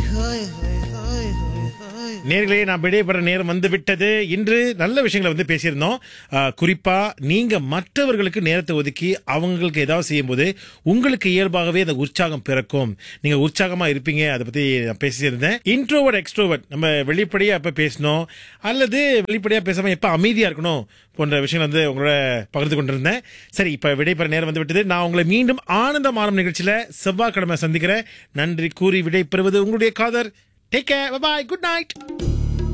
நேர்களே நான் விடைபெற நேரம் வந்து விட்டது இன்று நல்ல விஷயங்களை வந்து பேசியிருந்தோம் ஆஹ், குறிப்பா நீங்க மற்றவர்களுக்கு நேரத்தை ஒதுக்கி அவங்களுக்கு ஏதாவது செய்யும்போது உங்களுக்கு இயல்பாகவே அந்த உற்சாகம் பிறக்கும் நீங்க உற்சாகமா இருப்பீங்க அதை பத்தி நான் பேசியிருந்தேன் இன்ட்ரோவர்ட் எக்ஸ்ட்ரோவர்ட் நம்ம வெளிப்படையா எப்ப பேசணும் அல்லது வெளிப்படையா பேசாம எப்ப அமைதியா இருக்கணும் போன்ற விஷயங்கள் வந்து உங்களோட பகிர்ந்து கொண்டிருந்தேன் சரி இப்ப விடைபெற நேரம் வந்து விட்டது நான் உங்களை மீண்டும் ஆனந்தமான நிகழ்ச்சியில செவ்வாய்க்கிழமை சந்திக்கிறேன் நன்றி கூறி விடை பெறுவது உங்களுடைய Khader take care bye good night